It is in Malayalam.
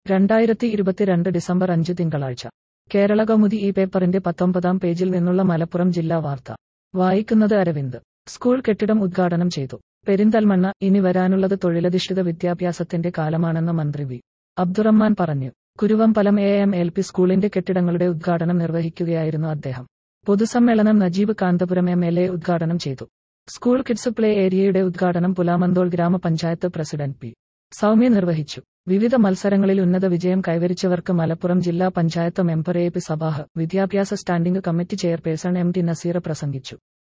രണ്ടായിരത്തി ഇരുപത്തിരണ്ട് ഡിസംബർ അഞ്ച് തിങ്കളാഴ്ച കേരള കൗമുദി ഈ പേപ്പറിന്റെ പത്തൊമ്പതാം പേജിൽ നിന്നുള്ള മലപ്പുറം ജില്ലാ വാർത്ത വായിക്കുന്നത് അരവിന്ദ് സ്കൂൾ കെട്ടിടം ഉദ്ഘാടനം ചെയ്തു പെരിന്തൽമണ്ണ ഇനി വരാനുള്ളത് തൊഴിലധിഷ്ഠിത വിദ്യാഭ്യാസത്തിന്റെ കാലമാണെന്ന് മന്ത്രി വി അബ്ദുറഹ്മാൻ പറഞ്ഞു Kuruvambalam A M L P സ്കൂളിന്റെ കെട്ടിടങ്ങളുടെ ഉദ്ഘാടനം നിർവഹിക്കുകയായിരുന്നു അദ്ദേഹം പൊതുസമ്മേളനം Najeeb Kanthapuram M L A ഉദ്ഘാടനം ചെയ്തു സ്കൂൾ കിഡ്സ് പ്ലേ ഏരിയയുടെ ഉദ്ഘാടനം പുലാമന്തോൾ ഗ്രാമപഞ്ചായത്ത് പ്രസിഡന്റ് പി സൗമ്യ നിർവഹിച്ചു വിവിധ മത്സരങ്ങളിൽ ഉന്നത വിജയം കൈവരിച്ചവർക്ക് മലപ്പുറം ജില്ലാ panchayat member A P Sabah വിദ്യാഭ്യാസ standing committee chairperson M T Naseer പ്രസംഗിച്ചു